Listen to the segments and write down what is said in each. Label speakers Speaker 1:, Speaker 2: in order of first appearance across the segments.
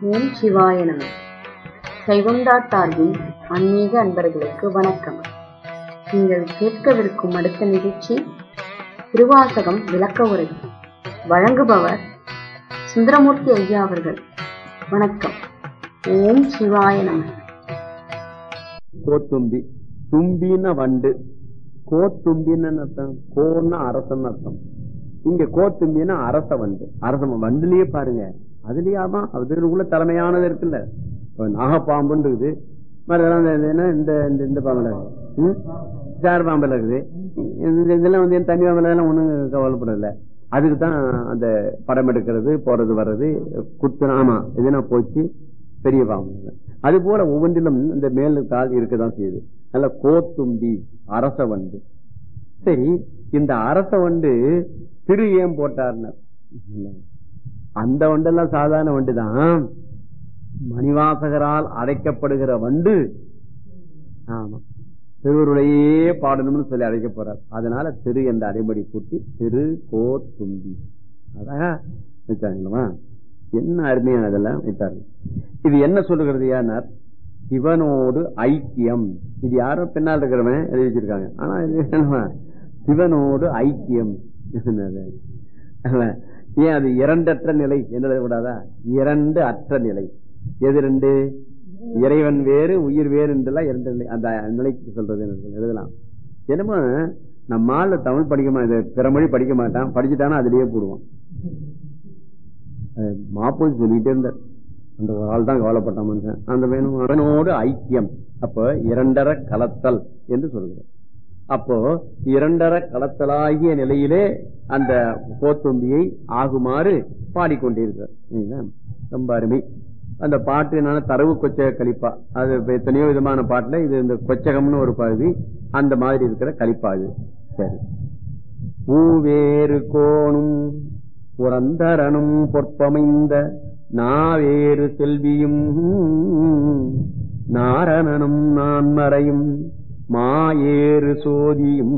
Speaker 1: ஓம் சிவாய நம சைவம் டாட் டார்கின் ஆன்மீக அன்பர்களுக்கு வணக்கம் நீங்கள் கேட்கவிருக்கும் அடுத்த நிகழ்ச்சி திருவாசகம் விளக்க உரை வழங்குபவர் சுந்தரமூர்த்தி ஐயா அவர்கள் வணக்கம் ஓம் சிவாய நம
Speaker 2: கோத்தும்பி தும்பின வண்டு கோத்தும்பின்னு அர்த்தம் கோன்னா அரசன் அர்த்தம் இங்க கோத்தும்பின்னா அரச வண்டு அரச வண்டுலயே பாருங்க அதுலயாமா அதுக்குள்ள தலைமையானது இருக்குல்ல இப்ப நாகப்பாம்புன்னு இருக்குது மறுதெல்லாம் இந்த- இது என்ன இந்த இந்த- இந்த பாம்புல இருக்குது ம்? சேர் பாம்புல இருக்குது இந்த- இதெல்லாம் வந்து தண்ணி பாம்புல எல்லாம் ஒண்ணும் கவலைப்படல அதுக்கு தான் அந்த படம் எடுக்கிறது போறது வர்றது குத்து ஆமா இதுனா போச்சு பெரிய பாம்பு அது போல ஒவ்வொன்றிலும் இந்த மேல் கால் இருக்கதான் செய்யுது நல்ல கோத்தும்பி அரச வண்டு சரி இந்த அரச வண்டு திரு ஏன் போட்டார்னர் அந்த வண்டெல்லாம் சாதாரண வண்டுதான் மணிவாசகரால் அழைக்கப்படுகிற வண்டு ஆமா திருவருளையே பாடணும்னு சொல்லி அழைக்க போறார் அதனால திரு என்ற அடைமொழி கூட்டி திரு கோர் தும்பி அழகா வச்சாங்களா என்ன அருமையா அதெல்லாம் வைத்தாரு இது என்ன சொல்லுகிறது யானார் சிவனோடு ஐக்கியம் இது யாரோ பின்னால் இருக்கிறவன் எழுதி வச்சிருக்காங்க ஆனா இது என்னவா? சிவனோடு ஐக்கியம் என்னது? அவன் ஏன் அது இரண்டற்ற நிலை என்ன கூடாதா இரண்டு அற்ற நிலை எது ரெண்டு இறைவன் வேறு உயிர் வேறு என்றெல்லாம் இரண்டு நிலை அந்த நிலைக்கு சொல்றது என்ன எழுதலாம் என்னமோ நம்ம ஆளு தமிழ் படிக்க மாட்டேன் பிற மொழி படிக்க மாட்டான் படிச்சுட்டானா அதுலயே போடுவான் அஹ் மாப்போசி சொல்லிட்டே இருந்தார் அந்த ஒரு ஆள் தான் கவலைப்பட்ட மனுஷன் அந்த வேணும் அவனோடு ஐக்கியம் அப்ப இரண்டர கலத்தல் என்று சொல்கிறார் அப்போ இரண்டர கலத்தலாகிய நிலையிலே அந்த கோத்தும்பியை ஆகுமாறு பாடிக்கொண்டிருக்கிறார் சரிங்களா? ரொம்ப அருமை அந்த பாட்டு என்னன்னா தரவு கொச்சக கலிப்பா அது இப்ப எத்தனையோ விதமான பாட்டுல இது இந்த கொச்சகம்னு ஒரு பகுதி அந்த மாதிரி இருக்கிற கலிப்பா இது சரி பூவேறு கோணும் புரந்தரனும் பொற்பமைந்த நாவேறு செல்வியும் நாரணனும் நான்மறையும் மாயேறு சோதியும்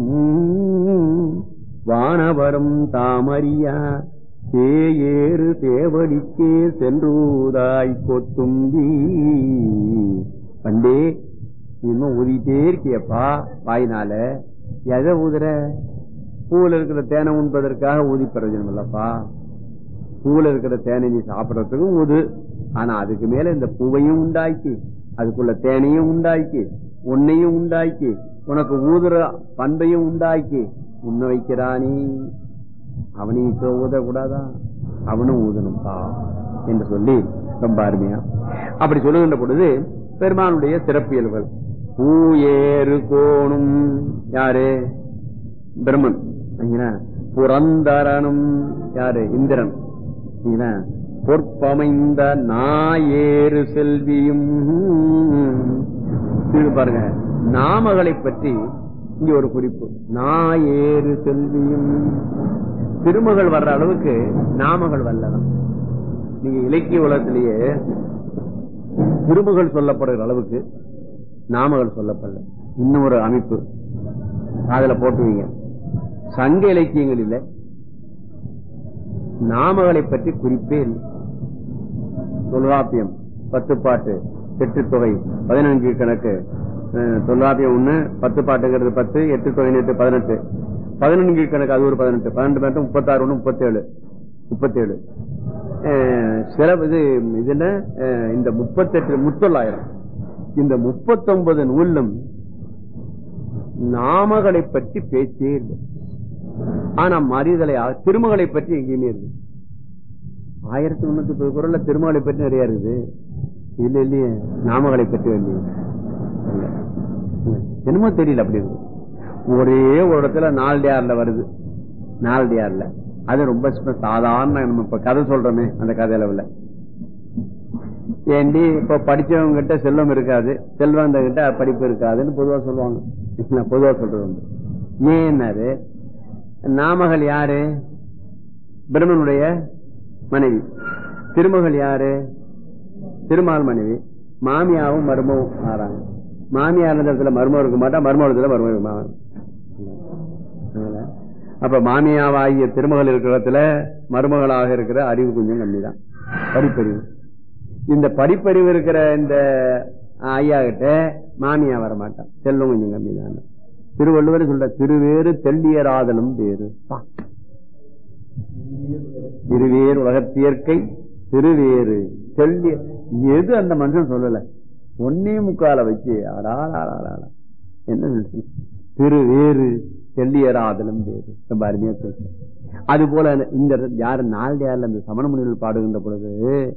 Speaker 2: வானவரும் தாமரியா சேயேறு தேவடிக்கே சென்றூதாய் கொத்தும்பி பண்டே இன்னும் ஊதிட்டே இருக்கியப்பா வாயினால எதை ஊதுற பூவில் இருக்கிற தேனை உண்பதற்காக ஊதி பிரயோஜனம் இல்லப்பா பூவில் இருக்கிற தேனை நீ சாப்பிடறதுக்கும் ஊது ஆனா அதுக்கு மேல இந்த பூவையும் உண்டாக்கி அதுக்குள்ள தேனையும் உண்டாக்கி உன்னையும் உண்டாக்கி உனக்கு ஊதுற பண்பையும் உண்டாக்கி உன்ன வைக்கிறானே அவனைக்கு ஊதக்கூடாதா அவனும் ஊதணும்பா என்று சொல்லி ரொம்ப அருமையா அப்படி சொல்லுகின்ற பொழுது பெருமானுடைய சிறப்பியல்கள் பூ ஏறு கோணும் யாரு பிரம்மன் சரிங்களா? புரந்தரனும் யாரு இந்திரன் சரிங்களா? பொற்பமைந்த நாயேறு செல்வியும் இது பாருங்க நாமகளை பற்றி இங்க ஒரு குறிப்பு நாயேறு செல்வியும் திருமகள் வர்ற அளவுக்கு நாமகள் வரலாம் நீங்க இலக்கிய உலகத்திலேயே திருமகள் சொல்லப்படுகிற அளவுக்கு நாமகள் சொல்லப்படல இன்னும் ஒரு அமைப்பு அதுல போட்டுவீங்க சங்க இலக்கியங்கள் இல்ல நாமகளை பற்றி குறிப்பே இல்லை தொல்காப்பியம் பத்து பாட்டு எட்டு தொகை பதினஞ்சு கணக்கு அஹ், தொல்காப்பியம் ஒண்ணு பத்து பாட்டுங்கிறது பத்து எட்டு தொகை எட்டு பதினெட்டு பதினஞ்சு கணக்கு அது ஒரு பதினெட்டு பன்னெண்டு பாட்டு முப்பத்தாறு ஒண்ணு முப்பத்தேழு முப்பத்தேழு அஹ், சில இது இது என்ன அஹ், இந்த முப்பத்தெட்டு முத்தொள்ளாயிரம் இந்த முப்பத்தொன்பது நூலும் நாமகளை பற்றி பேச்சே இல்லை ஆனா மறிதலை திருமகளை பற்றி எங்கேயுமே இருக்கு ஆயிரத்தி முன்னூத்தி முப்பது குரல்ல திருமகளை பற்றி நிறைய இருக்குது இல்ல இல்லையே நாமகளை பற்றி இல்லையே இல்ல. என்னமோ தெரியல அப்படி இருக்கு ஒரே ஒரு இடத்துல நாலடியார்ல வருது நாலடியார்ல அது ரொம்ப சும்மா சாதாரண நம்ம இப்ப கதை சொல்றோமே அந்த கதையில உள்ள ஏண்டி இப்ப படிச்சவங்க கிட்ட செல்வம் இருக்காது செல்வந்த கிட்ட படிப்பு இருக்காதுன்னு பொதுவா சொல்லுவாங்க நான் பொதுவா சொல்றது உண்டு. ஏன்னாரு நாமகள் யாரு பிரம்மனுடைய மனைவி திருமகள் யாரு திருமால் மனைவி மாமியாவும் மருமவும் ஆறாங்க மாமியார் இருந்த இடத்துல மருமம் இருக்க மாட்டா மருமக இடத்துல மருமக இருக்க மாட்டாங்க. அதனால, அப்ப மாமியாவாகிய திருமகள் இருக்கிற இடத்துல மருமகளாக இருக்கிற அறிவு கொஞ்சம் கம்மிதான் படிப்பறிவு இந்த படிப்பறிவு இருக்கிற இந்த ஐயா கிட்ட மாமியா வர மாட்டான் செல்வம் கொஞ்சம் கம்மி தான் திருவள்ளுவர் சொல்ற திருவேறு தெள்ளியராதலும் வேறு பா. திருவேறு உலகத்தியற்கை திருவேறு தெள்ளிய எது அந்த மனுஷன் சொல்லல ஒன்னே முக்கால வச்சு அடாடாடாடா என்ன சொல்றது? திருவேறு தெள்ளியராதலும் வேறு ரொம்ப அருமையா பேச அது போல இந்த யாரு நாலடியார்ல அந்த சமண முனிகள் பாடுகின்ற பொழுது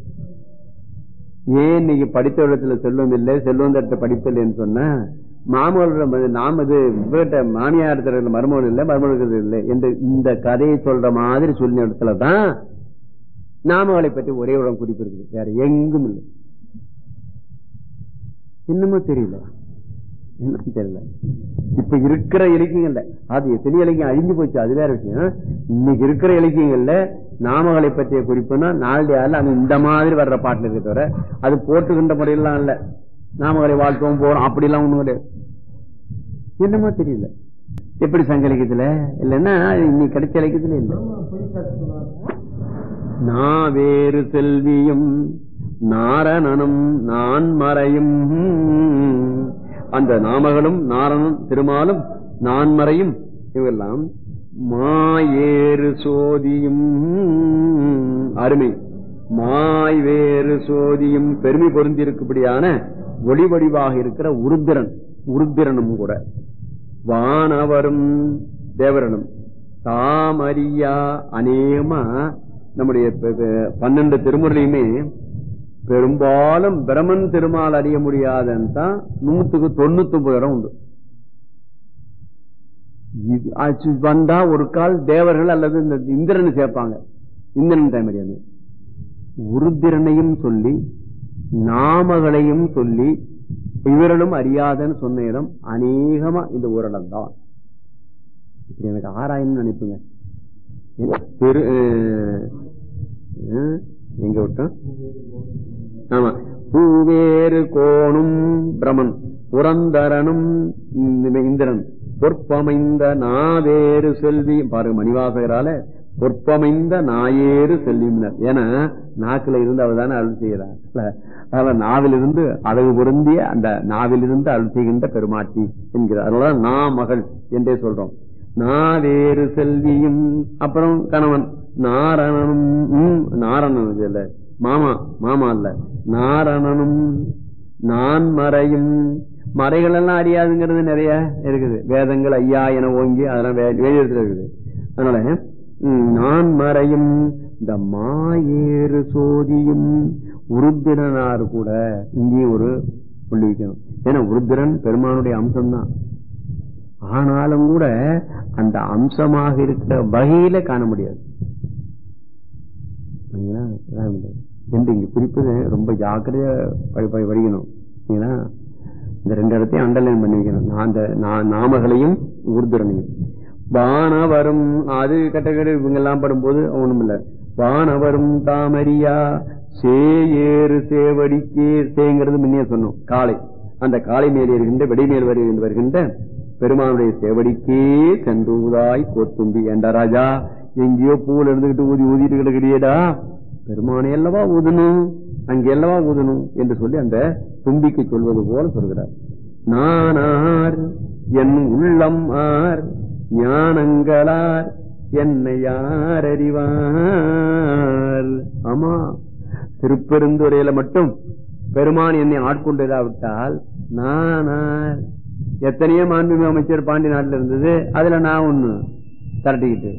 Speaker 2: ஏன் இன்னைக்கு படித்த இடத்துல செல்வம் இல்லை செல்வம் தட்ட படிப்பில்லைன்னு சொன்னா மாமல்லோட நாம் இது வீட்ட மாமியார் தர மருமகள் இல்லை மருமகள் இல்லை என்று இந்த கதையை சொல்ற மாதிரி சொல்லின இடத்துலதான் நாமகளை பற்றி ஒரே இடம் குறிப்பு இருக்குது வேற எங்கும் இல்லை இன்னமும் தெரியல இன்னும் தெரியல இப்ப இருக்கிற இலக்கியங்கள்ல அது எத்தனை இலக்கியம் அழிஞ்சு போச்சு அது வேற விஷயம் இன்னைக்கு இருக்கிற இலக்கியங்கள்ல நாமகளை பற்றிய குறிப்புன்னா நாளடியால அது இந்த மாதிரி வர்ற பாட்டுல இருக்க தவிர அது போட்டுக்கின்ற முறையெல்லாம் இல்ல நாமகளை வாழ்த்துவோம் போறோம் அப்படி எல்லாம் ஒண்ணும் கிடையாது என்னமோ தெரியல எப்படி சங்க இலக்கியத்துல இல்லைன்னா அது இன்னைக்கு கிடைச்ச இலக்கியத்துல இல்ல நான் வேறு செல்வியும் நாரணனும் நான் மறையும் அந்த நாமகளும் நாரணன் திருமாலும் நான் மறையும் இவெல்லாம் மாயேறு சோதியும் அருமை மாய் வேறு சோதியும் பெருமை பொருந்திருக்கும்படியான ஒளி வடிவாக இருக்கிற உருத்திரன் உருத்திரனும் கூட வானவரும் தேவரனும் தாமரியா அநேகமா நம்முடைய ப- ப- பன்னெண்டு திருமுறையுமே பெரும்பாலும் பிரமன் திருமால் அறிய முடியாதுன்னு தான் நூத்துக்கு தொண்ணூத்தி ஒன்பது இடம் உண்டு இது- அது வந்தா ஒரு கால் தேவர்கள் அல்லது இந்த இந்திரனை சேர்ப்பாங்க இந்திரன் டைம் அறியாது உருத்திரனையும் சொல்லி நாமகளையும் சொல்லி இவர்களும் அறியாதன்னு சொன்ன இடம் அநேகமா இந்த ஊரிடம் தான் இப்படி எனக்கு ஆராயணும்னு நினைப்புங்க திரு அஹ், அஹ், எங்க விட்டோம் ஆமா பூவேறு கோணும் பிரமன் புரந்தரனும் இந்த- இந்திரன் பொற்பமைந்த நாவேறு செல்வி பாருங்க மணிவாசகரால பொற்பமைந்த நாயேறு செல்வியினர் ஏன்னா நாக்குல இருந்து அவர் தானே அருள் செய்கிறார் அதனால நாவிலிருந்து அழகு பொருந்திய அந்த நாவிலிருந்து அருள் செய்கின்ற பெருமாட்டி என்கிறார் அதனால நா மகள் என்றே சொல்றோம் நாவேறு செல்வியும் அப்புறம் கணவன் நாரணனும் ம், நாரணன் இது இல்ல மாமா மாமா இல்ல நாரணனும் நான் மறையும் மறைகள் எல்லாம் அறியாதுங்கிறது நிறைய இருக்குது வேதங்கள் ஐயா என ஓங்கி அதெல்லாம் வே- வேதத்துல இருக்குது அதனால ம், நான் மறையும் இந்த மாயேறு சோதியும் உருத்திரனார் கூட இங்கேயும் ஒரு புள்ளி வைக்கணும் ஏன்னா உருத்திரன் பெருமானுடைய அம்சம்தான் ஆனாலும் கூட அந்த அம்சமாக இருக்கிற வகையில காண முடியாது சரிங்களா? அதான் இது. என்று இங்க குறிப்பது ரொம்ப ஜாக்கிரதையா படி- படி- படிக்கணும் சரிங்களா? இந்த ரெண்டு இடத்தையும் அண்டர்லைன் பண்ணி வைக்கணும் நான் அந்த நா- நாமகளையும் உருதுரனையும் வானவரும் அது கட்டக்கடு இவங்க எல்லாம் படும்போது ஒண்ணும் இல்ல வானவரும் தாமரியா சேயேறு சேவடிக்கே சேங்கிறது முன்னே சொன்னோம் காளை அந்த காளை மேல் இருக்கின்ற வெடிமேல் வருகின்ற வருகின்ற பெருமானுடைய சேவடிக்கே சென்றுவதாய் கோத்தும்பி ஏண்டா ராஜா எங்கேயோ பூவில் இருந்துகிட்டு ஊதி ஊதிட்டு கிடக்கிறியடா பெருமானை அல்லவா ஊதணும் அங்கே அல்லவா ஊதணும் என்று சொல்லி அந்த தும்பிக்கு சொல்வது போல சொல்கிறார் நானார் என் உள்ளம் ஆர் ஞானங்களார் என்னை யார் அறிவார் ஆமா திருப்பெருந்துறையில மட்டும் பெருமான் என்னை ஆட்கொண்டதாவிட்டால் நானார் எத்தனையோ மாண்புமிகு அமைச்சர் பாண்டி நாட்டுல இருந்தது அதுல நான் ஒண்ணு திரட்டிக்கிட்டு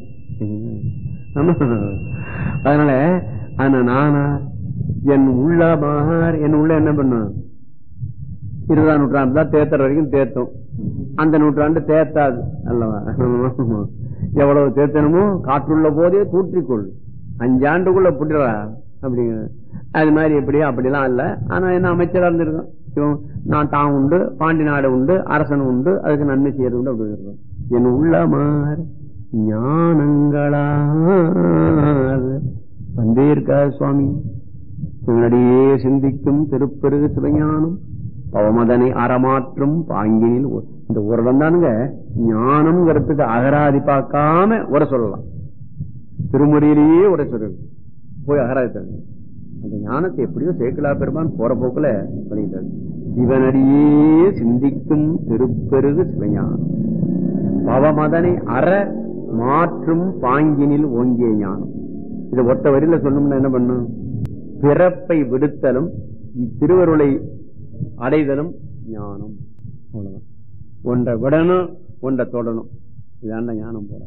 Speaker 2: ஆமா அதனால ஆனா நானா என் உள்ளமார் என் உள்ள என்ன பண்ணும் இருபதாம் நூற்றாண்டு தான் தேர்த்தர் வரைக்கும் தேர்த்தோம் அந்த நூற்றாண்டு தேர்த்தாது அல்லவா எவ்வளவு தேர்த்தனமோ காற்றுள்ள போதே தூற்றிக்கொள் அஞ்சாண்டுக்குள்ள புட்டுறா அப்படிங்கிற அது மாதிரி எப்படியோ அப்படிலாம் இல்ல ஆனா என்ன அமைச்சரா இருந்திருக்கோம் இவன் நான் தான் உண்டு பாண்டி நாடு உண்டு அரசன் உண்டு அதுக்கு நன்மை செய்யறது உண்டு அப்படி இருக்கும் என் உள்ளமார் ஞானங்களார் வந்தே இருக்கார் சுவாமி சிவனடியே சிந்திக்கும் திருப்பெருகு சிவஞானம் பவமதனை அறமாற்றும் பாங்கினில் ஒ- இந்த ஒரு இடம் தானுங்க ஞானம்ங்கிறதுக்கு அகராதி பார்க்காம உரை சொல்லலாம் திருமுறையிலேயே உரை சொல்லு போய் அகராதி தருங்க அந்த ஞானத்தை எப்படியோ சேக்கலா பெருமான் போற போக்குல பண்ணிட்டாரு சிவனடியே சிந்திக்கும் திருப்பெருகு சிவஞானம் பவமதனை அற மாற்றும் பாங்கினில் ஓங்கிய ஞானம் இதை ஒத்த வரியில சொன்னோம்னா என்ன பண்ணும் பிறப்பை விடுத்தலும் திருவருளை அடைதலும் ஞானம் அவ்வளவுதான் ஒன்றை விடணும் ஒன்றை தொடணும் இதாண்ட ஞானம் போல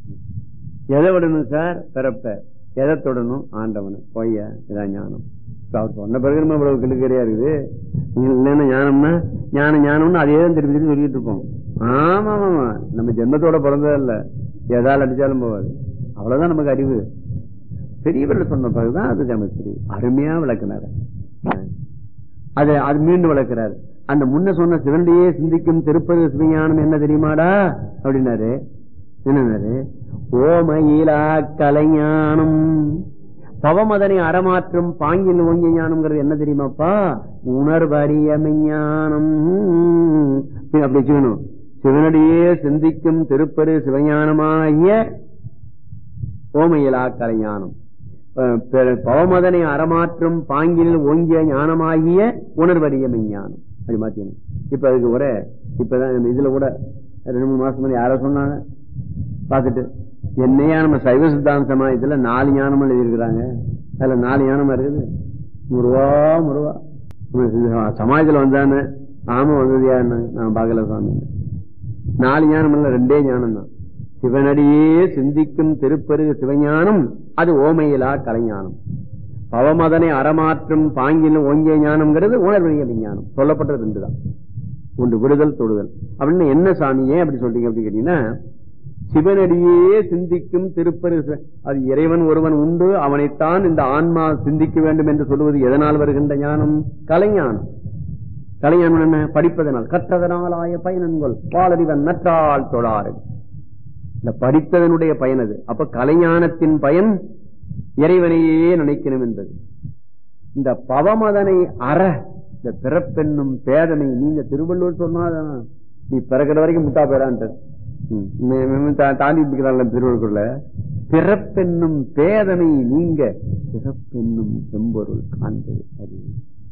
Speaker 2: எதை விடணும் சார் பிறப்ப எதை தொடணும் ஆண்டவனு பொய்ய இதான் ஞானம் இப்ப அவர் சொன்ன பிறகு நம்ம இவ்வளவு கிளுக்கறியா இருக்குது இல்லைன்னா ஞானம்னா ஞானம் ஞானம்னு அதே தான் திருப்பி திருப்பி சொல்லிட்டு இருப்போம் ஆமா ஆமா நம்ம ஜென்மத்தோட பிறந்ததில்ல எதால் அடிச்சாலும் போவாது அவ்வளவுதான் நமக்கு அறிவு பெரியவர்கள் சொன்ன பிறகுதான் அது நமக்கு தெரியும் அருமையா விளக்குனாரு அது அது மீண்டும் விளக்குறாரு அந்த முன்ன சொன்ன சிவனுடையே சிந்திக்கும் திருப்பதி சிவஞானம் என்ன தெரியுமாடா அப்படின்னாரு என்னன்னாரு ஓமயிலா கலைஞானம் பவமதனை அறமாற்றும் பாங்கில் ஓங்கிய ஞானம்ங்கிறது என்ன தெரியுமாப்பா உணர்வறியமைஞானம் அப்படி வச்சுக்கணும் சிவனடியே சிந்திக்கும் திருப்பரு சிவஞானமாகிய ஓமையிலா கலைஞானம் பவமதனை அறமாற்றும் பாங்கில் ஓங்கிய ஞானமாகிய உணர்வறிய மெஞ்ஞானம் அப்படி மாத்தியணும் இப்ப அதுக்கு கூட இப்பதான் இதுல கூட ரெண்டு மூணு மாசம் முன்னாடி யாரோ சொன்னாங்க பார்த்துட்டு என்னையா நம்ம சைவ சித்தாந்த சமாயத்துல நாலு ஞானம் எழுதியிருக்கிறாங்க அதுல நாலு ஞானமா இருக்குது முருவா முருவா சமாஜத்துல வந்தானே ஆமா வந்தது யாருன்னு நான் பாக்கல சுவாமி நாலு ஞானம் இல்ல ரெண்டே ஞானம் தான் சிவனடியே சிந்திக்கும் திருப்பெருகு சிவஞானம் அது ஓமையிலா கலைஞானம் பவமதனை அறமாற்றும் பாங்கில் ஓங்கிய ஞானம்ங்கிறது உணர்வழிய விஞ்ஞானம் சொல்லப்பட்டது ரெண்டுதான் ஒன்று விடுதல் தொடுதல் அப்படின்னு என்ன சாமியே அப்படி சொல்றீங்க அப்படின்னு கேட்டீங்கன்னா சிவனடியே சிந்திக்கும் திருப்பெரு அது இறைவன் ஒருவன் உண்டு அவனைத்தான் இந்த ஆன்மா சிந்திக்க வேண்டும் என்று சொல்லுவது எதனால் வருகின்ற ஞானம் கலைஞானம் கலைஞானம் என்ன படிப்பதனால் கற்றதனால் ஆய பயனன்கொள் பாலறிவன் நற்றால் தொழாறு இந்த படித்ததனுடைய பயன் அது அப்ப கலைஞானத்தின் பயன் இறைவனையே நினைக்கணும் என்பது இந்த பவமதனை அற இந்த பிறப்பெண்ணும் பேதனை நீங்க திருவள்ளூர் சொன்னாதான் நீ பிறக்கிற வரைக்கும் முட்டா போயிடான்ட்டு தாண்டி திருவள்ளுக்குள்ள பிறப்பெண்ணும் பேதனை நீங்க பிறப்பெண்ணும் செம்பொருள் காண்பது அறிவு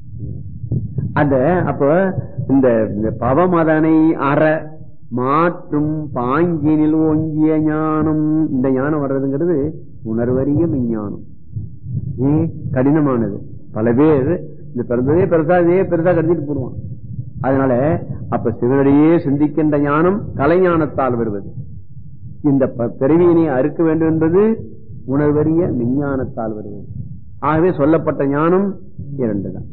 Speaker 2: அந்த அப்ப இந்த பவமதனை அற மாற்றும் பாங்கினில் ஓங்கிய ஞானம் இந்த ஞானம் வர்றதுங்கிறது உணர்வறிய விஞ்ஞானம் ஏ கடினமானது பல பேர் இந்த பிறந்ததே பெருசா இதே பெருசா கருதிட்டு போடுவான் அதனால அப்ப சிவனடியே சிந்திக்கின்ற ஞானம் கலைஞானத்தால் வருவது இந்த பிறவியினை அறுக்க வேண்டும் என்பது உணர்வறிய விஞ்ஞானத்தால் வருவது ஆகவே சொல்லப்பட்ட ஞானம் இரண்டு தான்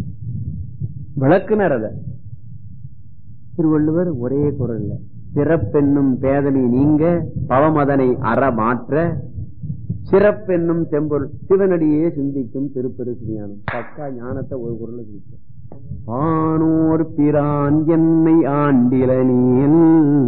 Speaker 2: விளக்குனர் அத திருவள்ளுவர் ஒரே குரல்ல பிறப்பென்னும் பேதனை நீங்க பவமதனை அற மாற்ற சிறப்பென்னும் செம்பொருள் சிவனடியே சிந்திக்கும் திருப்பெரு ஞானம் பக்கா ஞானத்தை ஒரு குரல் ஆனோர் பிரான் என்னை ஆண்டிலனியல்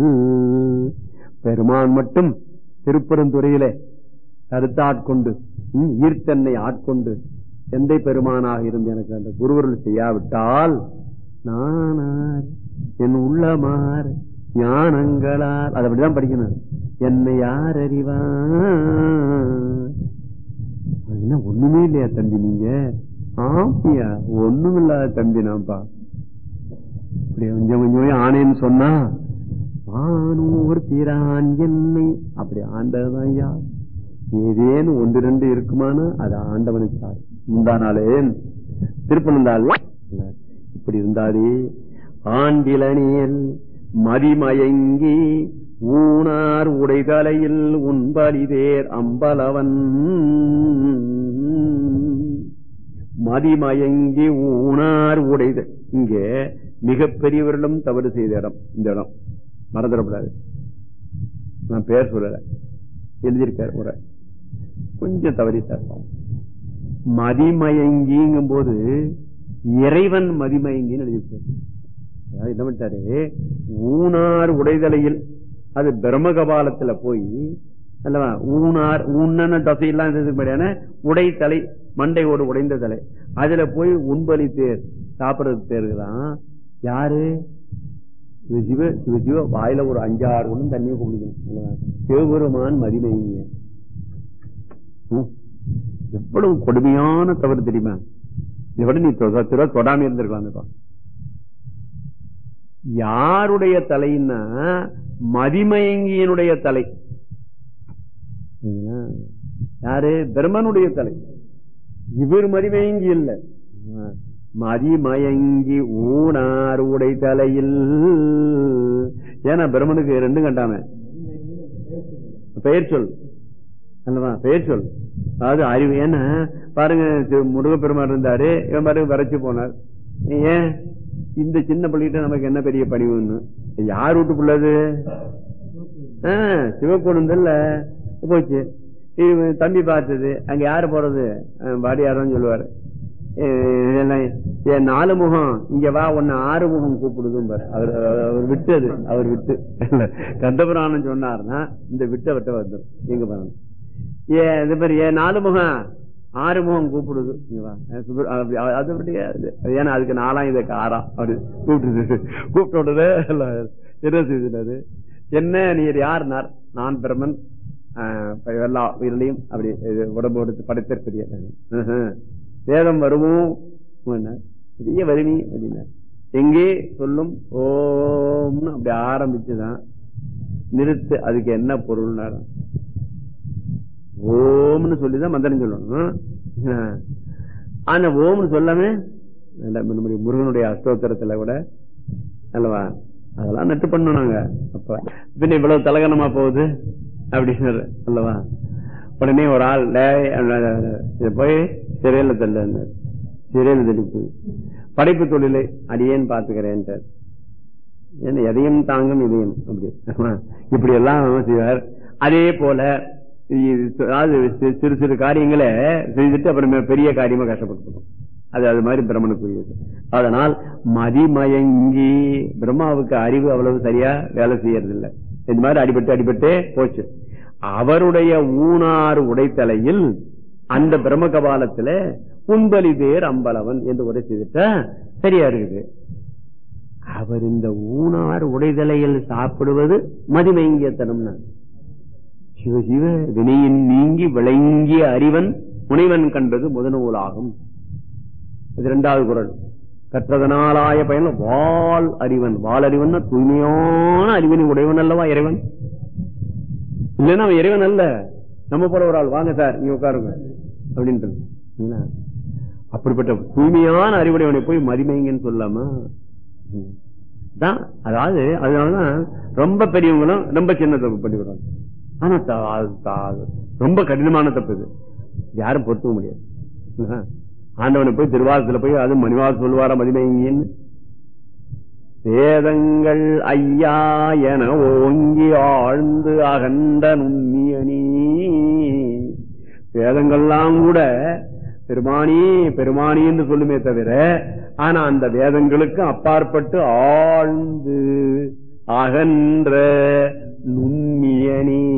Speaker 2: பெருமான் மட்டும் திருப்பெருந்துறையில கருத்தாட்கொண்டு ஈர்த்தன்னை ஆட்கொண்டு எந்தை பெருமானாக இருந்து எனக்கு அந்த குருவருள் செய்யாவிட்டால் நானார் என் உள்ளமார் ஞானங்களால் அது அப்படிதான் படிக்கணும் என்னை யார் அறிவார் என்ன ஒண்ணுமே இல்லையா தம்பி நீங்க ஆப்பியா ஒண்ணும் இல்லாத தம்பி நான்ப்பா இப்படி கொஞ்சம் கொஞ்சம் ஆனேன்னு சொன்னா ஆனூர் பிரான் என்னை அப்படி ஆண்டதுதான் ஐயா ஏதேன்னு ஒன்று ரெண்டு இருக்குமானா அது ஆண்டவனை சார் முந்தானாலே திருப்பனந்தாள் இப்படி இருந்தாலே ஆண்டிலனியல் மதிமயங்கி ஊனார் உடைதலையில் உண்பலிதேர் அம்பலவன் மதிமயங்கி ஊனார் உடைத இங்க மிகப்பெரியவர்களும் தவறு செய்த இடம் இந்த இடம் மறந்துடக்கூடாது நான் பேர் சொல்லல எழுதியிருக்கார் ஒரு கொஞ்சம் தவறிட்டார் மதிமயங்கிங்கும் போது இறைவன் மதிமயங்கின்னு எழுதியிருக்காரு என்ன பண்ணிட்டாரு ஊனார் உடைதலையில் அது பிரம்மகபாலத்துல போய் அல்லவா ஊனார் ஊன்னு தசையெல்லாம் இருந்தது உடைத்தலை மண்டையோடு உடைந்த தலை அதுல போய் உண்பலி தேர் சாப்பிடுறது தேர்தான் யாரு சிவ சிவ சிவ வாயில ஒரு அஞ்சாறு ஒண்ணும் தண்ணியை குடிக்கணும் சிவபெருமான் மதிமைங்க எவ்வளவு கொடுமையான தவறு தெரியுமா இதை விட நீ தொ- தொ- தொ- தொடாம இருந்திருக்கலாம்ப்பா யாருடைய தலைன்னா மதிமயங்கியனுடைய தலை சரிங்களா? யாரு பிரம்மனுடைய தலை இவர் மதிமயங்கி இல்ல மதிமயங்கி ஊனார் உடை தலையில் ஏன்னா பிரம்மனுக்கு ரெண்டும் கண்டாம பெயர் சொல் அல்லவா பெயர் சொல் அதாவது அறிவு ஏன்னா பாருங்க தி- முருகப்பெருமான் இருந்தாரு இவன் பாருங்க வரைச்சு போனார் ஏன் இந்த சின்ன பள்ளிகிட்ட நமக்கு என்ன பெரிய பணிவுன்னு யார் வீட்டு பிள்ளது சிவக்கொழுந்தல்ல போச்சு இவன் தம்பி பார்த்தது அங்க யாரு போறது அஹ் வாடியாரும் சொல்லுவாரு அஹ் இதெல்லாம், என் நாலு முகம் இங்க வா உன்னை ஆறு முகம் கூப்பிடுதும் பாரு அவர் அவர் விட்டது அவர் விட்டு கந்தபுராணம் சொன்னார்னா இந்த விட்ட விட்ட வந்துடும் எங்க பாருங்க ஏ இது மாதிரி ஏன் நாலு முகம் ஆறு முகம் கூப்பிடுது இங்க வா. அஹ் சுப்ர- அப்படி அ- அது அப்படியே அது. ஏன்னா அதுக்கு நாலாம் இதுக்கு ஆறாம் அப்படி கூப்பிட்டுது கூப்பிட்ட உடனே எல்லாம் என்ன செய்தது என்ன நீர் யார்னார் நான் பிரம்மன் ஆஹ் இப்ப எல்லா உயிரிலையும் அப்படி இது உடம்பு எடுத்து படைத்திருக்கிறிய வேதம் வருவோம் அப்படின்னார். பெரிய வருமி அப்படின்னார் எங்கே சொல்லும் ஓம்னு அப்படி ஆரம்பிச்சுதான் நிறுத்து அதுக்கு என்ன பொருள்னாராம் ஓம்னு சொல்லிதான் மந்திரம் சொல்லணும் ஆஹ். ஆனா ஓம்னு சொல்லாம இல்ல, நம்முடைய முருகனுடைய அஸ்தோத்திரத்துல கூட அல்லவா அதெல்லாம் நட்டு பண்ணோம் நாங்க அப்ப பின்ன இவ்வளவு தலகணமா போகுது அப்படின்னு அல்லவா உடனே ஒரு ஆள் டேய், அஹ், இத போய் சிறையில தள்ள சிறையில தள்ளி போய் படைப்பு தொழிலை அடியேன் பாத்துக்கிறேன்ட்டார் ஏன்னா எதையும் தாங்கும் இதயம் அப்படி ஆமா. இப்படி எல்லாம் செய்வார் அதே போல இது- அதாவது சி- சிறு சிறு காரியங்களை செய்துட்டு அப்புறமே பெரிய காரியமா கஷ்டப்பட்டு அது அது மாதிரி பிரம்மனுக்குரியது அதனால் மதிமயங்கி பிரம்மாவுக்கு அறிவு அவ்வளவு சரியா வேலை செய்யறது இல்ல இந்த மாதிரி அடிபட்டு அடிபட்டே போச்சு அவருடைய ஊனார் உடைத்தலையில் அந்த பிரம்ம கபாலத்துல உண்பலி தேர் அம்பலவன் என்று உரை செய்துட்டா சரியா இருக்குது அவர் இந்த ஊனார் உடைதலையில் சாப்பிடுவது மதிமயங்கியத்தனம்னா சிவ சிவ வினையின் நீங்கி விளங்கிய அறிவன் முனைவன் கண்டது முதநூலாகும் இது இரண்டாவது குரல் கற்றதனாலாய பயன் வால் அறிவன் வால் அறிவன் தூய்மையான அறிவினை உடையவன் அல்லவா இறைவன் இல்லைன்னா அவன் இறைவன் அல்ல நம்ம போல ஒரு ஆள் வாங்க சார் நீங்க உட்காருங்க அப்படின்ட்டு என்ன? அப்படிப்பட்ட தூய்மையான அறிவுடையவனை போய் மதிமைங்கன்னு சொல்லாமா ம். தான் அதாவது அதனாலதான் ரொம்ப பெரியவங்களும் ரொம்ப சின்ன தப்பு பண்ணிவிடுவாங்க ஆனா த- அது த- ரொம்ப கடினமான தப்பு இது யாரும் பொறுத்துக்க முடியாது என்ன? ஆண்டவனை போய் திருவாசத்துல போய் அது மணிவாச சொல்லுவாரா மதிமைங்கன்னு வேதங்கள் ஐயா என ஓங்கி ஆழ்ந்து அகண்ட நுண்ணியனி வேதங்கள்லாம் கூட பெருமானி பெருமானி என்று சொல்லுமே தவிர ஆனா அந்த வேதங்களுக்கு அப்பாற்பட்டு ஆழ்ந்து அகன்ற நுண்ணியனி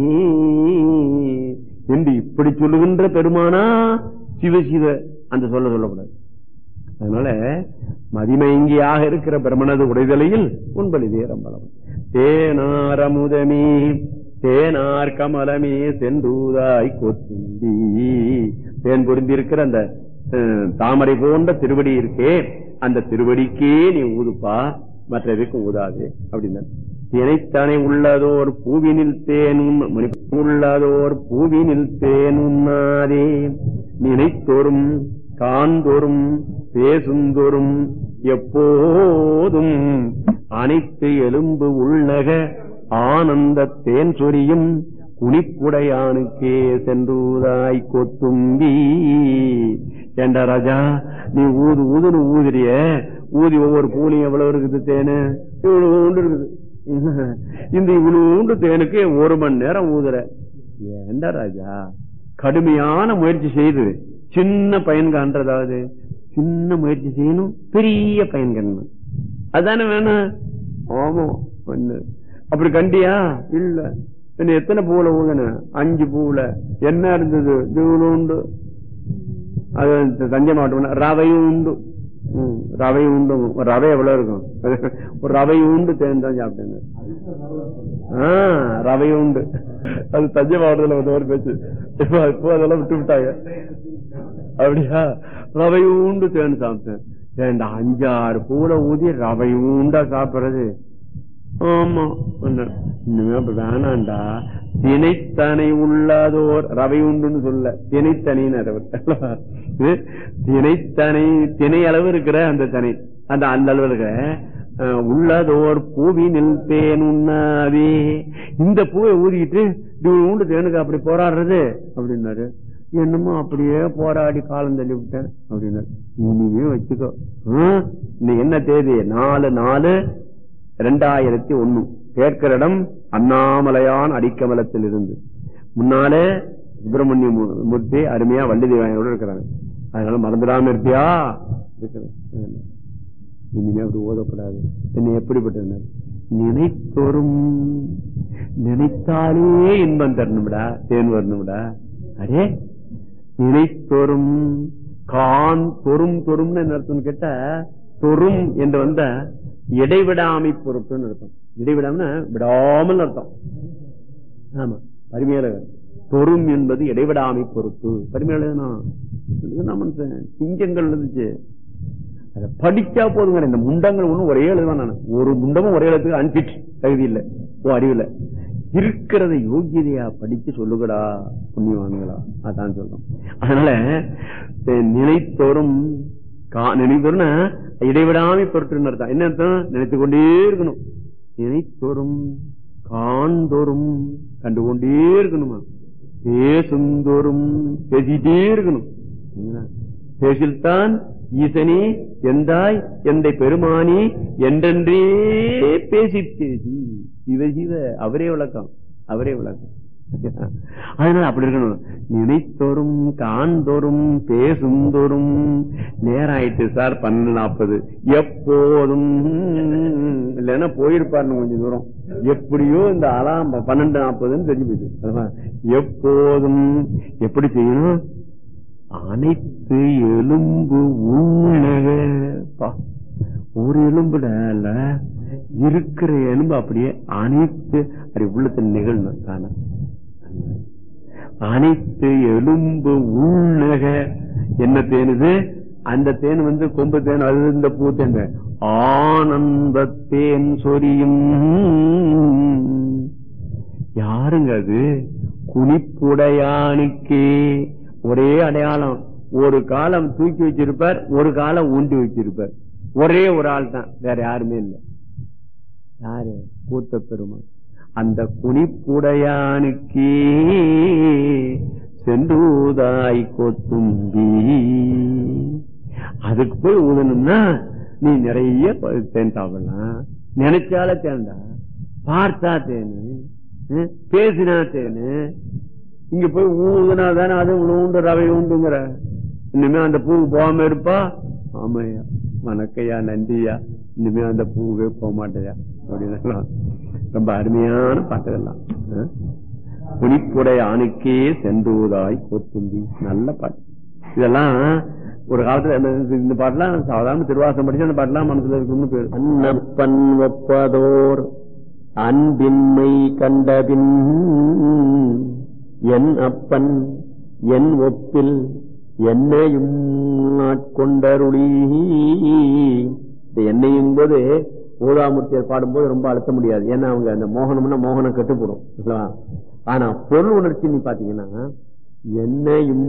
Speaker 2: என்று இப்படி சொல்லுகின்ற பெருமானா சிவ சிவ அந்த சொல்ல சொல்லக்கூடாது அதனால மதிமயங்கியாக இருக்கிற பிரம்மனது உடைதலையில் உண்பலி தேரம்பலம் தேனாரமுதமே தேனார் கமலமே சென்றூதாய் கொத்துந்தி தேன் பொருந்திருக்கிற அந்த அஹ், தாமரை போன்ற திருவடி இருக்கே அந்த திருவடிக்கே நீ ஊதுப்பா மற்றதுக்கு ஊதாது அப்படின்னா தினைத்தானே உள்ளதோர் பூவினில் தேனும் மணி- உள்ளதோர் பூவினில் தேனுண்ணாதே நினைத்தோறும் காண்தோறும் பேசுந்தோறும் எப்போதும் அனைத்து எலும்பு உள்ளக ஆனந்த தேன் சொரியும் குனிப்புடையானுக்கே சென்றுதாய் கொத்தும்பி ஏண்டா ராஜா நீ ஊது ஊதுன்னு ஊதுறிய ஊதி ஒவ்வொரு பூனையும் எவ்வளவு இருக்குது தேனு இவ்வளவு உண்டு இருக்குது இந்த இவ்வளவு உண்டு தேனுக்கு ஒரு மணி நேரம் ஊதுற ஏண்டா ராஜா கடுமையான முயற்சி செய்து சின்ன பயன் காண்றதாவது சின்ன முயற்சி செய்யணும் பெரிய பயன் காணணும் அதானே வேணும் ஆமா ஒண்ணு அப்படி கண்டியா இல்ல பின்ன எத்தனை பூவுல ஊதுன அஞ்சு பூவுல என்ன இருந்தது இவ்வளவு உண்டு அது தஞ்சை மாவட்டம் ரவையும் உண்டு ம், ரவை உண்டு ரவை எவ்வளவு இருக்கும் ஒரு ரவை உண்டு தேன் தான் சாப்பிட்டேங்க ஆஹ் ரவை உண்டு அது தஞ்சை மாவட்டத்துல வந்து ஒரு பேச்சு இப்போ இப்போ அதெல்லாம் விட்டு விட்டாங்க அப்படியா ரவை உண்டு தேன் சாப்பிட்டேன் ஏண்டா அஞ்சாறு பூல ஊதி ரவை உண்டா சாப்பிடுறது ஆமா என்ன, இனிமே அப்படி வேணாண்டா திணைத்தனை உள்ளதோர் ரவை உண்டுன்னு சொல்ல திணைத்தனின்னு திணைத்தனை திணை அளவு இருக்கிற அந்த தனை அந்த அந்த அளவு இருக்கிற அஹ், உள்ளதோர் பூவினில் தேன் உண்ணாதே இந்த பூவை ஊதிக்கிட்டு இப்படி உண்டு தேனுக்கு அப்படி போராடுறது அப்படின்னாரு என்னமோ அப்படியே போராடி காலம் தள்ளி விட்டேன் அப்படின்னாரு இனிமே வச்சுக்கோ ஹம்? இன்னைக்கு என்ன தேதி நாலு நாலு ரெண்டாயிரத்தி ஒண்ணு கேட்கிற இடம் அண்ணாமலையான் அடிக்கமலத்தில் இருந்து முன்னாலே சுப்பிரமணிய மூ- மூர்த்தி அருமையா வள்ளி தேவாயனோட இருக்கிறாங்க அதனால மறந்துடாம இருப்பியா இருக்கிறேன் இனிமே அப்படி ஓதப்படாது என்னை எப்படிப்பட்ட நினைத்தோறும் நினைத்தாலே இன்பம் தரணும்டா தேன் வரணும்டா அடே நினைத்தோறும் கான் தொறும் தொறும்னு என்ன அர்த்தம்னு கேட்டா தொறும் என்று வந்த இடைவிடாமை பொருட்கள் அர்த்தம் இடைவிடாம விடாமல் அர்த்தம் ஆமா பரிமையில தொறும் என்பது இடைவிடாமை பொறுப்பு பரிமையில மனுஷன் சிங்கங்கள் இருந்துச்சு அதை படிச்சா போதுங்க இந்த முண்டங்கள் ஒண்ணும் ஒரே எழுதுவான் நான் ஒரு முண்டமும் ஒரே எழுத்துக்கு அன்பிட் தகுதி இல்லை ஓ அறிவில்லை இருக்கிறத யோகியதையா படிச்சு சொல்லுகடா புண்ணியவான்களா அதான் சொல்றோம் அதனால அஹ், நினைத்தோறும் கா- நினைத்தோறும்னா இடைவிடாமை பொருட்டுன்னு அர்த்தம் என்ன அர்த்தம் நினைத்து கொண்டே இருக்கணும் நினைத்தோறும் காண்தோறும் கண்டுகொண்டே இருக்கணுமா பேசுந்தோறும் பேசிட்டே இருக்கணும் சரிங்களா? பேசில்தான் ஈசனே எந்தாய் எந்தை பெருமானி என்றென்றே பேசி பேசி சிவ சிவ அவரே விளக்கம் அவரே விளக்கம் அதனால அப்படி இருக்கணும் நினைத்தோறும் காண்தோறும் பேசுந்தோறும் நேரம் ஆயிட்டு சார் பன்னெண்டு நாற்பது எப்போதும் இல்லைன்னா போயிருப்பாருன்னு கொஞ்சம் தூரம் எப்படியோ இந்த அலாம் பன்னெண்டு நாற்பதுன்னு தெரிஞ்சு போயிடுச்சு அதான். எப்போதும் எப்படி செய்யணும் அனைத்து எலும்பு உண்ணக ஒரு எலும்புல இல்ல இருக்கிற எலும்பு அப்படியே அனைத்து அப்படி உள்ளத்தில் நிகழணும் தானே அனைத்து எலும்பு உள்நக என்ன தேனுது அந்த தேன் வந்து கொம்பு தேன் அது இந்த பூ தேன் ஆனந்த தேன் சொரியும் யாருங்க அது குனிப்புடையானுக்கே ஒரே அடையாளம் ஒரு காலம் தூக்கி வச்சிருப்பார் ஒரு காலம் ஊண்டி வச்சிருப்பார் ஒரே ஒரு ஆள் தான் வேற யாருமே இல்லை யாரு கூத்த பெருமான் அந்த குனிப்புடையானுக்கே சென்றூதாய் கொத்தும்பி அதுக்கு போய் ஊதணும்னா நீ நிறைய ப- தேன் சாப்பிடலாம் நினைச்சால தேன்டா பார்த்தா தேனு அஹ், பேசினா தேனு இங்க போய் ஊதுனா தானே அது உண்டு ரவை உண்டுங்கிற இனிமே அந்த பூவுக்கு போகாம இருப்பா ஆமையா வணக்கையா நன்றியா இனிமே அந்த பூவே போக மாட்டேயா அப்படின்னு ரொம்ப அருமையான பாட்டுகள்லாம் அஹ். புனிப்புடை ஆணுக்கே சென்றுவதாய் கொத்தும்பி நல்ல பாட்டு இதெல்லாம் ஒரு காலத்துல இந்த- இந்த பாட்டுலாம் சாதாரண திருவாசம் படிச்சு அந்த பாட்டுலாம் மனசுல இருக்கும்னு பேரு அன்னப்பன் ஒப்பதோர் அன்பின்மை கண்டபின் என் அப்பன் என் ஒப்பில் என்னையும் ஆட்கொண்டருளி இந்த என்னையும் போது ஊதாமூர்த்தியர் பாடும்போது ரொம்ப அழுத்த முடியாது ஏன்னா அவங்க அந்த மோகனம்னா மோகனம் கட்டுப்படும் இல்லவா? ஆனா பொருள் உணர்ச்சி நீ பாத்தீங்கன்னா என்னையும்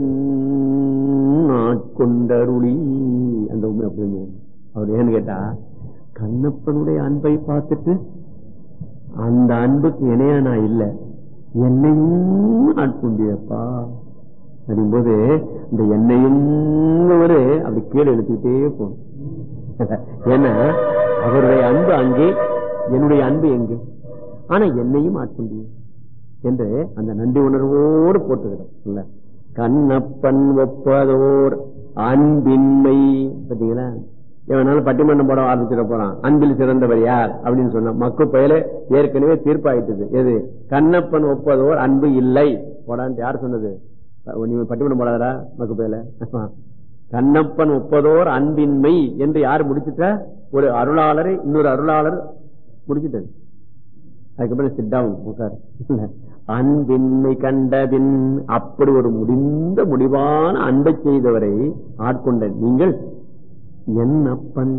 Speaker 2: ஆட்கொண்டருளி அந்த உண்மை அப்படின்னு அவர் ஏன்னு கேட்டா கண்ணப்பனுடைய அன்பை பார்த்துட்டு அந்த அன்புக்கு இணையா நான் இல்ல என்னையும் ஆட்கொண்டியப்பா அப்படிங்கும்போது இந்த என்னையும் ஒரு அப்படி கீழே எழுத்துக்கிட்டே போகணும் ஏன்னா அவருடைய அன்பு அங்கே என்னுடைய அன்பு எங்கே ஆனா என்னையும் ஆட்கொண்டிய என்று அந்த நன்றி உணர்வோடு போட்டுக்கிறோம் இல்ல கண்ணப்பன் ஒப்பதோர் அன்பின்மை பாத்தீங்களா எவனாலும் பட்டிமன்றம் போட ஆரம்பிச்சிட போறான் அன்பில் சிறந்தவர் யார் அப்படின்னு சொன்ன மக்கு பெயல ஏற்கனவே தீர்ப்பாயிட்டது எது கண்ணப்பன் ஒப்பதோர் அன்பு இல்லை போடான்னு யார் சொன்னது நீ பட்டிமன்றம் போடாதடா மக்கு பெயல கண்ணப்பன் ஒப்பதோர் அன்பின்மை என்று யார் முடிச்சுட்ட ஒரு அருளாளரை இன்னொரு அருளாளர் முடிச்சுட்டது அதுக்கப்புறம் சிட் டவுன் உட்கார் அன்பின்மை கண்டபின் அப்படி ஒரு முடிந்த முடிவான அன்பை செய்தவரை ஆட்கொண்ட நீங்கள் என்னப்பன்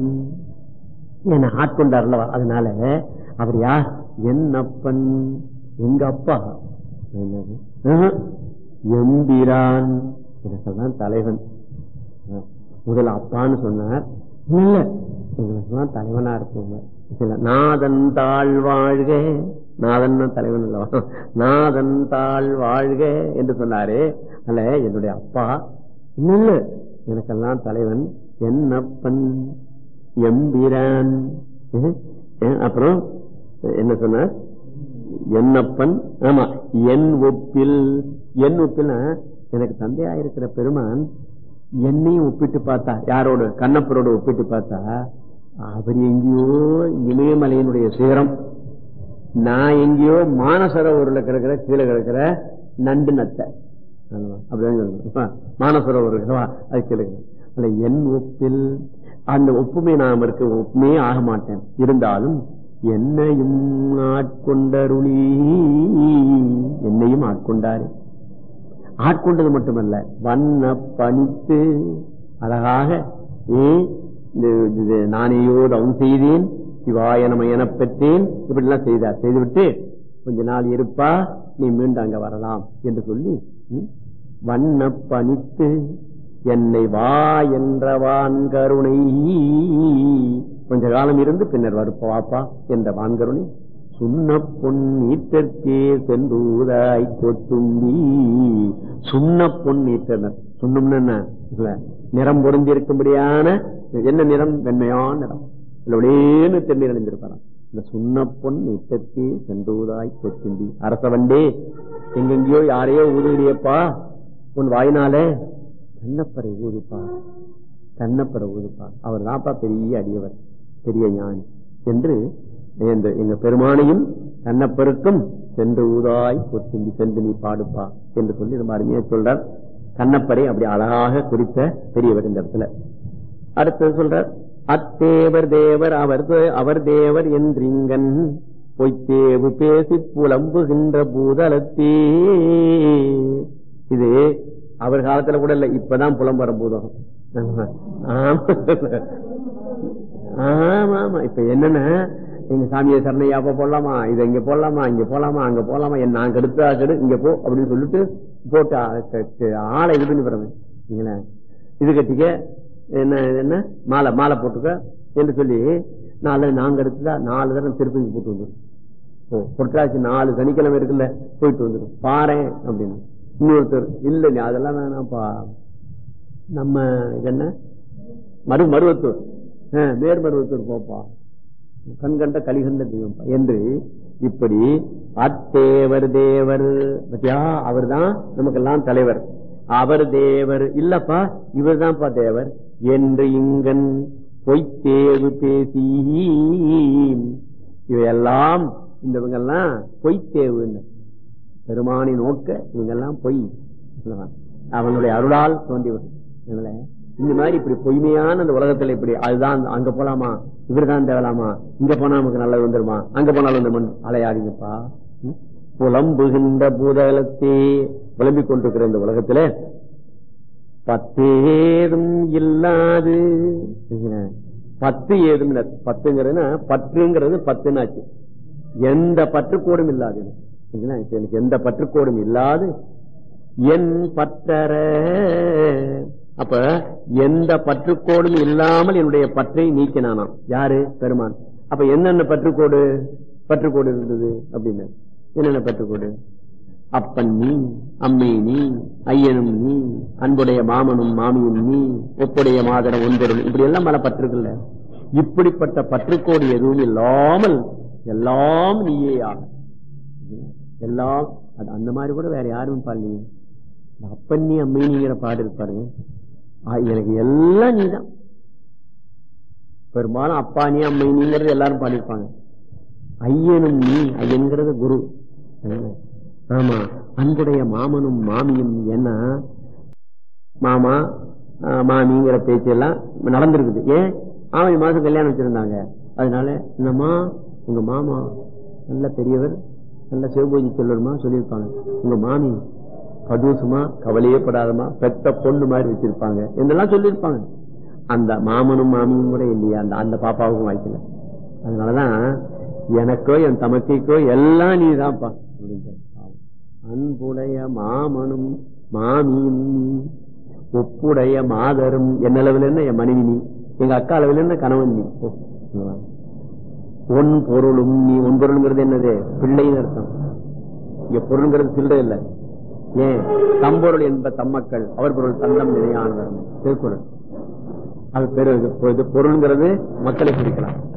Speaker 2: என ஆட்கொண்டார் அல்லவா அதனால அவர் யார் என்னப்பன் எங்க அப்பா என்னது? ஆஹா. எம்பிரான் இதற்கெல்லாம் தலைவன் ஆஹ். முதல்ல அப்பான்னு சொன்னார் இல்ல எங்களுக்கெல்லாம் தலைவனா இருப்பவங்க இல்ல, நாதன் தாழ் வாழ்க நாதன் தலைவன் அல்லவா நாதன் தாழ் வாழ்க என்று சொன்னாரே அல்ல என்னுடைய அப்பா இன்னும் இல்ல எனக்கெல்லாம் தலைவன் என்னப்பன் எம்பிரான் அஹ், அஹ், அப்புறம் என்ன சொன்னார் என்னப்பன் ஆமா என் ஒப்பில் என் ஒப்பில்னா எனக்கு தந்தையா இருக்கிற பெருமான் என்னையும் ஒப்பிட்டு பார்த்தா யாரோட கண்ணப்பரோட ஒப்பிட்டு பார்த்தா அவர் எங்கேயோ இமயமலையினுடைய சிகரம் நான் எங்கேயோ மானசரோவரில் கிடக்கிற கீழே கிடக்கிற நண்டு நத்தை ஆமா, அப்படிதான் சொல்லணும். மானசரோவர் இருக்கவா அது கீழே கிடக்கு. அதுல என் ஒப்பில் அந்த ஒப்புமை நாம் இருக்க ஒப்புமையே ஆக மாட்டேன் இருந்தாலும் என்னையும் ஆட்கொண்டருளி என்னையும் ஆட்கொண்டாரு ஆட்கொண்டது மட்டுமல்ல வண்ண பணித்து அழகாக ஏ இந்த இது நானேயோ தவம் செய்தேன் சிவாயனம எனப் பெற்றேன் இப்படி எல்லாம் செய்தார் செய்துவிட்டு கொஞ்ச நாள் இருப்பா நீ மீண்டும் அங்க வரலாம் என்று சொல்லி ம், வண்ண பணித்து என்னை வா என்றவான் கருணை கொஞ்ச காலம் இருந்து பின்னர் வருப்ப வாப்பா என்ற வான்கருணை சுண்ண பொன் நீட்டற்கே சென்றூதாய் கொத்தும்பி சுண்ண பொன் நீட்டனர் சுண்ணம்னு என்ன இல்ல, நிறம் பொருந்திருக்கும்படியான என்ன நிறம் வெண்மையான நிறம் இல்ல ஒளேன்னு தென்னீர் அணிந்திருப்பாராம் இந்த சுண்ண பொன் நீட்டற்கே சென்றூதாய் கொத்தும்பி அரசவண்டே எங்கெங்கயோ யாரையோ ஊதுகிறியப்பா உன் வாயினாலே கண்ணப்பரை ஊதுப்பா கண்ணப்பரை ஊதுப்பா அவர் தான்ப்பா பெரிய அடியவர் பெரிய ஞானி என்று இந்த எங்க பெருமானையும் கண்ணப்பருக்கும் சென்று ஊதாய் கொத்தும்பி சென்று நீ பாடுப்பா என்று சொல்லி ரொம்ப அருமையா சொல்றார் கண்ணப்பரை அப்படி அழகாக குறித்த பெரியவர் இந்த இடத்துல அடுத்தது சொல்றார் அத்தேவர் தேவர் அவர் தே- அவர் தேவர் என்றிங்கன் பொய்த்தேவு பேசி புலம்புகின்ற பூதலத்தே இது அவர் காலத்துல கூட இல்ல இப்பதான் புலம்புற பூதம் ஆமா. ஆமா ஆமா இப்ப என்னன்னா எங்க சாமியை சரணையா அப்ப போடலாமா இதை இங்க போடலாமா இங்க போலாமா அங்க போலாமா என் நான் கெடுத்தா கெடு இங்க போ அப்படின்னு சொல்லிட்டு போட்டு ஆ- க- க- ஆளை இது பண்ணி போறவன் நீங்களே இது கட்டிக்க என்ன என்ன மாலை மாலை போட்டுக்க என்று சொல்லி நாலு நாங்க எடுத்துதா நாலு தடவை திருப்பதி போட்டு வந்துடும் ஓ பொட்டாச்சு நாலு சனிக்கிழமை இருக்குல்ல போயிட்டு வந்துடும் பாறேன் அப்படின்னு இன்னொருத்தர் இல்ல நீ அதெல்லாம் வேணாம்ப்பா நம்ம இது என்ன மறு மருவத்தூர் ஆ, வேர் மருவத்தூர் போப்பா கண்கண்ட கலிகண்ட தெய்வம் என்று இப்படி அத்தேவர் தேவர் பத்தியா அவர் தான் நமக்கெல்லாம் தலைவர் அவர் தேவர் இல்லப்பா இவர் தான்ப்பா தேவர் என்று இங்கன் பொய்த்தேவு பேசி இவையெல்லாம் இந்த இவங்கெல்லாம் பொய்த்தேவுன்னு பெருமானை நோக்க இவங்கெல்லாம் பொய் அல்லவா? அவனுடைய அருளால் தோன்றியவர் அதனால இந்த மாதிரி இப்படி பொய்மையான அந்த உலகத்துல இப்படி அதுதான் அங்க போலாமா இவர்தான் தேவலாமா இங்க போனா நமக்கு நல்லது வந்துருமா அங்க போனாலும் வந்துருமா அலையாதீங்கப்பா ம்? புலம்புகின்ற பூதகலத்தே புலம்பிக் கொண்டிருக்கிற இந்த உலகத்துல பத்தேதும் இல்லாது சரிங்களா? பத்து ஏதும் இல்ல பத்துங்கிறதுனா பற்றுங்கிறது பத்துனாச்சு எந்த பற்றுக்கோடும் இல்லாது எனக்கு. சரிங்களா? இப்ப எனக்கு எந்த பற்றுக்கோடும் இல்லாது என் பற்றற அப்ப எந்த பற்றுக்கோடும் இல்லாமல் என்னுடைய பற்றை நீக்கினானாம் யாரு பெருமான் அப்ப என்னென்ன பற்றுக்கோடு பற்றுக்கோடு இருந்தது அப்படின்னு என்னென்ன பற்றுக்கோடு அப்பன் நீ அம்மை நீ ஐயனும் நீ அன்புடைய மாமனும் மாமியும் நீ ஒப்புடைய மாதரம் ஒன்றரும் இப்படி எல்லாம் பல பற்றுக்கள்ல இப்படிப்பட்ட பற்றுக்கோடு எதுவும் இல்லாமல் எல்லாம் நீயே ஆக எல்லாம் அது அந்த மாதிரி கூட வேற யாரும் பாடலீங்க இந்த அப்பன் நீ அம்மை நீங்கிற பாடு இருப்பாருங்க ஆ, எனக்கு எல்லாம் நீதான் பெரும்பாலும் அப்பா நீ அம்மை நீங்கிறது எல்லாரும் பாடியிருப்பாங்க ஐயனும் நீ ஐயன்கிறது குரு ஆமா அன்புடைய மாமனும் மாமியும் என்ன மாமா ஆ, மாமிங்கிற பேச்செல்லாம் நடந்திருக்குது ஏன் ஆவணி மாசம் கல்யாணம் வச்சிருந்தாங்க அதனால என்னம்மா உங்க மாமா நல்ல பெரியவர் நல்ல சிவபூஜை சொல்லணுமா சொல்லியிருப்பாங்க உங்க மாமி கதூசமா கவலையே படாதமா பெத்த பொண்ணு மாதிரி வச்சிருப்பாங்க என்றெல்லாம் சொல்லியிருப்பாங்க அந்த மாமனும் மாமியும் கூட இல்லையா அந்த அந்த பாப்பாவுக்கும் வாய்க்கல அதனாலதான் எனக்கோ என் தமக்கைக்கோ எல்லாம் நீதான்ப்பா அப்படின்ட்டு அன்புடைய மாமனும் மாமியும் நீ ஒப்புடைய மாதரும் என் அளவில் என்ன என் மனைவி நீ எங்க அக்கா அளவில் என்ன கணவன் நீ ஓ, இங்க ஒன் பொருளும் நீ ஒன் பொருளுங்கிறது என்னது பிள்ளைன்னு அர்த்தம் இங்க பொருளுங்கிறது சில்லறை இல்ல ஏன் தம்பொருள் என்ப தம்மக்கள் அவர் பொருள் தந்தம் நிலையானவர் திருக்குறள் அது பெரு இது பொருள்ங்கிறது மக்களை குறிக்கலாம்